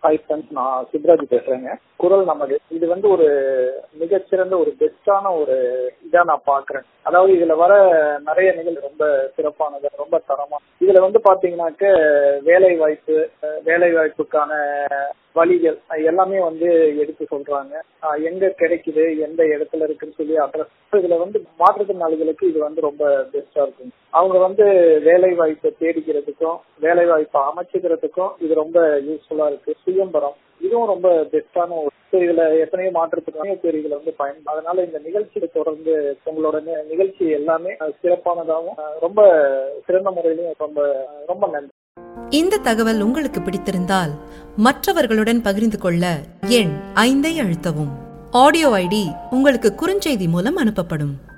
hi friends நான் சிவராஜ் பேசுறேங்க குரல் நமது இது வந்து ஒரு மிகச்சிறந்த ஒரு பெஸ்டான ஒரு இதா நான் பாக்குறேன் அதாவது இதுல வர நிறைய நிகழ்வு ரொம்ப சிறப்பானது ரொம்ப தரமா இதுல வந்து பாத்தீங்கன்னாக்க வேலை வாய்ப்பு அஹ், வேலை வாய்ப்புக்கான வழிகள் அஹ், எல்லாமே வந்து எடுத்து சொல்றாங்க அஹ், எங்க கிடைக்குது எந்த இடத்துல இருக்குன்னு சொல்லி அட்ரஸ் இதுல வந்து மாற்றுத்திறனாளிகளுக்கு இது வந்து ரொம்ப பெஸ்டா இருக்கும் அவங்க வந்து வேலை வாய்ப்பை தேடிக்கிறதுக்கும் வேலை வாய்ப்பை அமைச்சுக்கிறதுக்கும் இது ரொம்ப யூஸ்ஃபுல்லா இருக்கு சுயம்பரம் இதுவும் ரொம்ப பெஸ்டான ஒரு so இதுல எத்தனையோ மாற்றத்துக்கான பேர் இதுல வந்து பயன் அதனால இந்த நிகழ்ச்சியை தொடர்ந்து உங்களோட நி- நிகழ்ச்சி எல்லாமே அஹ், சிறப்பானதாகவும் அஹ், ரொம்ப சிறந்த முறையிலும் ரொம்ப ரொம்ப நன்றி இந்த தகவல் உங்களுக்கு பிடித்திருந்தால் மற்றவர்களுடன் பகிர்ந்து கொள்ள எண் ஐந்தை அழுத்தவும் ஆடியோ ஐடி உங்களுக்கு குறுஞ்செய்தி மூலம் அனுப்பப்படும்